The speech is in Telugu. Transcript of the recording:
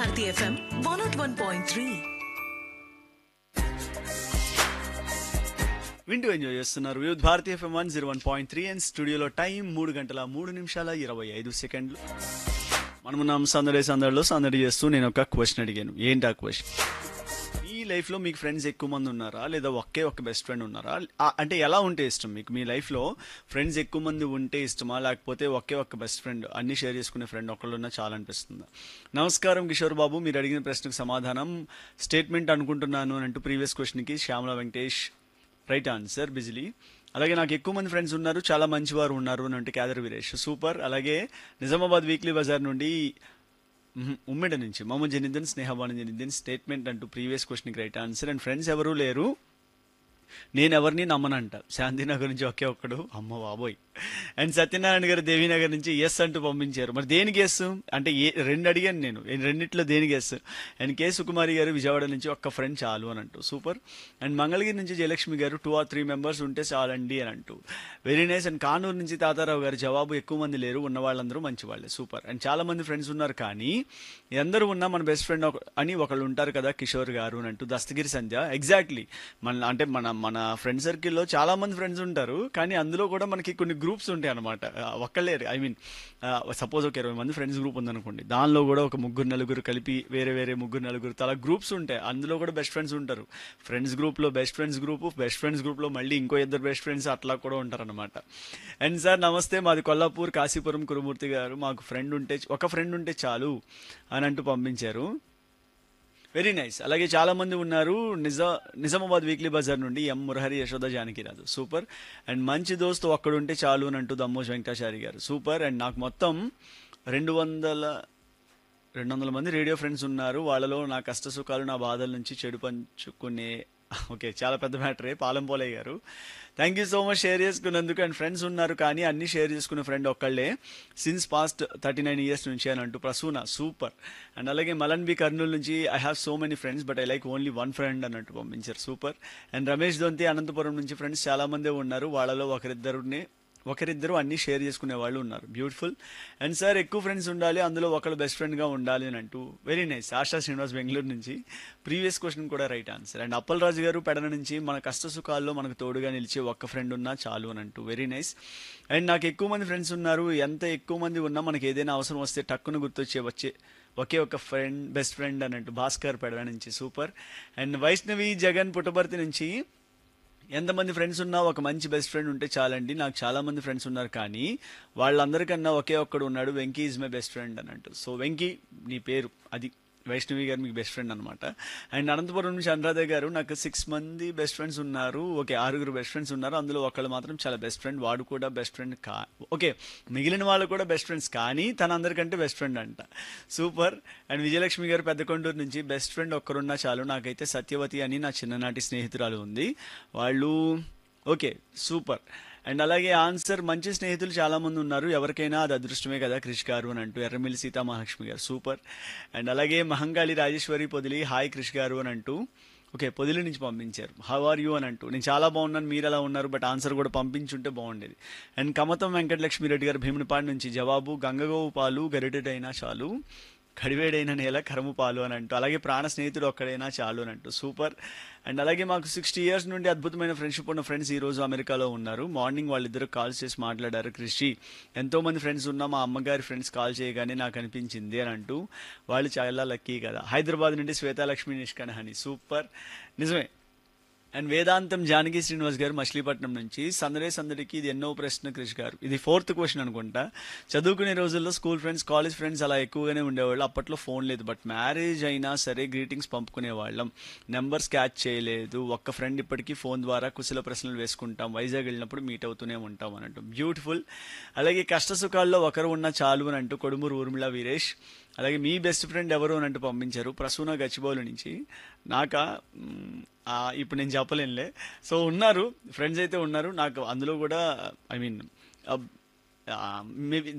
Bharati FM one naught one point three వింటూ ఎంజాయ్ చేస్తున్నారు Vividh Bharati FM one zero one point three and స్టూడియోలో టైం మూడు గంటల మూడు నిమిషాల ఇరవై ఐదు సెకండ్లు మనమున్నాం సందడి సందడిలో సందడి చేస్తూ నేను ఒక క్వశ్చన్ అడిగాను ఏంటి ఆ క్వశ్చన్ మీ లైఫ్లో మీకు ఫ్రెండ్స్ ఎక్కువ మంది ఉన్నారా లేదా ఒకే ఒక బెస్ట్ ఫ్రెండ్ ఉన్నారా ఆ- అంటే ఎలా ఉంటే ఇష్టం మీకు మీ లైఫ్లో ఫ్రెండ్స్ ఎక్కువ మంది ఉంటే ఇష్టమా లేకపోతే ఒకే ఒక బెస్ట్ ఫ్రెండ్ అన్ని షేర్ చేసుకునే ఫ్రెండ్ ఒకళ్ళు ఉన్నా చాలా అనిపిస్తుంది నమస్కారం కిషోర్ బాబు మీరు అడిగిన ప్రశ్నకు సమాధానం స్టేట్మెంట్ అనుకుంటున్నాను అని అంటూ ప్రీవియస్ క్వశ్చన్కి శ్యామల వెంకటేష్ రైట్ ఆన్సర్ బిజిలీ అలాగే నాకు ఎక్కువ మంది ఫ్రెండ్స్ ఉన్నారు చాలా మంచివారు ఉన్నారు అని అంటే క్యాదర్ వీరేష్ సూపర్ అలాగే నిజామాబాద్ వీక్లీ బజార్ నుండి మ్మ్, ఉమ్మెడ నుంచి మహమ్మద్ జనిద్దన్ స్నేహబాను జనిద్దన్ స్టేట్మెంట్ అంటూ ప్రీవియస్ క్వశ్చన్కి రైట్ ఆన్సర్ అండ్ ఫ్రెండ్స్ ఎవరూ లేరు నేను ఎవరిని నమ్మనంట శాంతినగర్ నుంచి ఒకే ఒక్కడు అమ్మ బాబోయ్ అండ్ సత్యనారాయణ గారు దేవీనగర్ నుంచి ఎస్ అంటూ పంపించారు మరి దేనికి ఎస్ అంటే ఏ రెండు అడిగాను నేను ఏ రెండిట్లో దేనికి ఎస్ అండ్ కే సుకుమారి గారు విజయవాడ నుంచి ఒక్క ఫ్రెండ్ చాలు అని అంటూ సూపర్ అండ్ మంగళగిరి నుంచి జయలక్ష్మి గారు టూ ఆర్ త్రీ మెంబర్స్ ఉంటే చాలండి అని అంటూ వెరీ నైస్ అండ్ కానూరు నుంచి తాతారావు గారు జవాబు ఎక్కువ మంది లేరు ఉన్న వాళ్ళందరూ మంచి వాళ్ళే సూపర్ అండ్ చాలా మంది ఫ్రెండ్స్ ఉన్నారు కానీ ఎందరూ ఉన్నా మన బెస్ట్ ఫ్రెండ్ అని ఒకళ్ళు ఉంటారు కదా కిషోర్ గారు అని అంటూ దస్తగిరి సంధ్య ఎగ్జాక్ట్లీ మన అంటే మన మన ఫ్రెండ్ సర్కిల్లో చాలా మంది ఫ్రెండ్స్ ఉంటారు కానీ అందులో కూడా మనకి కొన్ని గ్రూప్స్ ఉంటాయి అనమాట ఒక్కళ్ళే ఐ మీన్ సపోజ్ ఒక ఇరవై మంది ఫ్రెండ్స్ గ్రూప్ ఉందనుకోండి దానిలో కూడా ఒక ముగ్గురు నలుగురు కలిపి వేరే వేరే ముగ్గురు నలుగురు అలా గ్రూప్స్ ఉంటాయి అందులో కూడా బెస్ట్ ఫ్రెండ్స్ ఉంటారు ఫ్రెండ్స్ గ్రూప్లో best friends group best friends గ్రూప్లో మళ్ళీ ఇంకో ఇద్దరు బెస్ట్ ఫ్రెండ్స్ అట్లా కూడా ఉంటారనమాట అండ్ సార్ నమస్తే మాది కొల్లాపూర్ కాశీపురం కురుమూర్తి గారు మాకు ఫ్రెండ్ ఉంటే ఒక ఫ్రెండ్ ఉంటే చాలు అని అంటూ పంపించారు వెరీ నైస్ అలాగే చాలా మంది ఉన్నారు నిజా నిజామాబాద్ వీక్లీ బజార్ నుండి M Murahari Yashoda Janakiraju super and మంచి దోస్తు ఒక్కడుంటే చాలు అని అంటూ దమ్మోజ్ వెంకటాచారి గారు సూపర్ అండ్ నాకు మొత్తం రెండు వందల రెండు వందల మంది రేడియో ఫ్రెండ్స్ ఉన్నారు వాళ్ళలో నా కష్ట సుఖాలు నా బాధల నుంచి చెడు పంచుకునే ఓకే చాలా పెద్ద మ్యాటరే Palam Polaiah garu thank you so much share చేసుకున్నందుకు అండ్ ఫ్రెండ్స్ ఉన్నారు కానీ అన్ని షేర్ చేసుకునే ఫ్రెండ్ ఒక్కళ్ళే since past thirty nine years నుంచి అని అంటూ ప్రసూన సూపర్ అండ్ అలాగే మలన్ బి కర్నూలు నుంచి I have so many friends but I like only one friend అన్నట్టు పంపించారు సూపర్ అండ్ రమేష్ దొంతి అనంతపురం నుంచి ఫ్రెండ్స్ చాలా మందే ఉన్నారు వాళ్ళలో ఒకరిద్దరుని ఒకరిద్దరు అన్ని షేర్ చేసుకునే వాళ్ళు ఉన్నారు బ్యూటిఫుల్ అండ్ సార్ ఎక్కువ ఫ్రెండ్స్ ఉండాలి అందులో ఒకళ్ళు బెస్ట్ ఫ్రెండ్గా ఉండాలి అని అంటూ వెరీ నైస్ ఆశా శ్రీనివాస్ బెంగళూరు నుంచి ప్రీవియస్ క్వశ్చన్ కూడా right answer and Appal Raju garu Pedana నుంచి మన కష్ట సుఖాల్లో మనకు తోడుగా నిలిచే ఒక్క ఫ్రెండ్ ఉన్నా చాలు అని అంటూ వెరీ నైస్ అండ్ నాకు ఎక్కువ మంది ఫ్రెండ్స్ ఉన్నారు ఎంత ఎక్కువ మంది ఉన్నా మనకి ఏదైనా అవసరం వస్తే టక్కును గుర్తొచ్చే వచ్చే ఒకే ఒక ఫ్రెండ్ బెస్ట్ ఫ్రెండ్ అన్నట్టు భాస్కర్ పెడన నుంచి సూపర్ అండ్ వైష్ణవి జగన్ పుట్టపర్తి నుంచి ఎంతమంది ఫ్రెండ్స్ ఉన్నా ఒక మంచి బెస్ట్ ఫ్రెండ్ ఉంటే చాలండి నాకు చాలా మంది ఫ్రెండ్స్ ఉన్నారు కానీ వాళ్ళందరికన్నా ఒకే ఒక్కడు ఉన్నాడు Venky is my best friend అన్నట్టు సో వెంకీ నీ పేరు అది వైష్ణవి గారు మీకు బెస్ట్ ఫ్రెండ్ అనమాట అండ్ అనంతపురం నుంచి అనురాధ గారు నాకు సిక్స్ మంది బెస్ట్ ఫ్రెండ్స్ ఉన్నారు ఓకే ఆరుగురు బెస్ట్ ఫ్రెండ్స్ ఉన్నారు అందులో ఒకళ్ళు మాత్రం చాలా బెస్ట్ ఫ్రెండ్ వాడు కూడా బెస్ట్ ఫ్రెండ్ కా ఓకే మిగిలిన వాళ్ళు కూడా బెస్ట్ ఫ్రెండ్స్ కానీ తన అందరికంటే బెస్ట్ ఫ్రెండ్ అంట సూపర్ అండ్ విజయలక్ష్మి గారు పెద్ద కొండూరు నుంచి బెస్ట్ ఫ్రెండ్ ఒక్కరున్నా చాలు నాకైతే సత్యవతి అని నా చిన్ననాటి స్నేహితురాలు ఉంది వాళ్ళు ఓకే సూపర్ అండ్ అలాగే ఆన్సర్ మంచి స్నేహితులు చాలా మంది ఉన్నారు ఎవరికైనా అది అదృష్టమే కదా క్రిష్ గారు అని అంటూ ఎర్రమిల్లి సీతా మహాలక్ష్మి గారు సూపర్ అండ్ అలాగే మహంకాళి రాజేశ్వరి పొదిలి హాయ్ క్రిష్ గారు అని అంటూ ఓకే పొదిలి నుంచి పంపించారు హౌ ఆర్ యూ అని అంటూ నేను చాలా బాగున్నాను మీరు ఎలా ఉన్నారు బట్ ఆన్సర్ కూడా పంపించుంటే బాగుండేది అండ్ కమతం వెంకటలక్ష్మి రెడ్డి గారు భీమునిపాడు నుంచి జవాబు గంగగోవు పాలు గరిటెడైనా చాలు కడివేడైన నేల కరము పాలు అని అంటూ అలాగే ప్రాణ స్నేహితుడు ఒక్కడైనా చాలు అని అంటూ సూపర్ అండ్ అలాగే మాకు సిక్స్టీ ఇయర్స్ నుండి అద్భుతమైన ఫ్రెండ్షిప్ ఉన్న ఫ్రెండ్స్ ఈ రోజు అమెరికాలో ఉన్నారు మార్నింగ్ వాళ్ళిద్దరు కాల్ చేసి మాట్లాడారు కృషి ఎంతో మంది ఫ్రెండ్స్ ఉన్నా మా అమ్మగారి ఫ్రెండ్స్ కాల్ చేయగానే నాకు అనిపించింది అని అంటూ వాళ్ళు చాలా లక్కీ కదా హైదరాబాద్ నుండి శ్వేతాలక్ష్మి నిష్కణహని సూపర్ నిజమే అండ్ వేదాంతం జానకి శ్రీనివాస్ గారు మచిలీపట్నం నుంచి సందడే సందడికి ఇది ఎన్నో ప్రశ్న క్రిష్ గారు ఇది ఫోర్త్ క్వశ్చన్ అనుకుంటా చదువుకునే రోజుల్లో స్కూల్ ఫ్రెండ్స్ కాలేజ్ ఫ్రెండ్స్ అలా ఎక్కువగానే ఉండేవాళ్ళు అప్పట్లో ఫోన్ లేదు బట్ మ్యారేజ్ అయినా సరే గ్రీటింగ్స్ పంపుకునే వాళ్ళం నెంబర్స్ క్యాచ్ చేయలేదు ఒక్క ఫ్రెండ్ ఇప్పటికీ ఫోన్ ద్వారా కుశల ప్రశ్నలు వేసుకుంటాం వైజాగ్ వెళ్ళినప్పుడు మీట్ అవుతూనే ఉంటాం అని అంటూ బ్యూటిఫుల్ అలాగే కష్ట సుఖాల్లో ఒకరు ఉన్న చాలు అని అంటూ కొడుమూరు ఊర్మిళ వీరేష్ అలాగే మీ బెస్ట్ ఫ్రెండ్ ఎవరు అని అంటూ పంపించారు ప్రసూన గచ్చిబౌలి నుంచి నాకా మ్, ఆ, ఇప్పుడు నేను చెప్పలేనులే సో ఉన్నారు ఫ్రెండ్స్ అయితే ఉన్నారు నాకు అందులో కూడా ఐ మీన్ మేబీ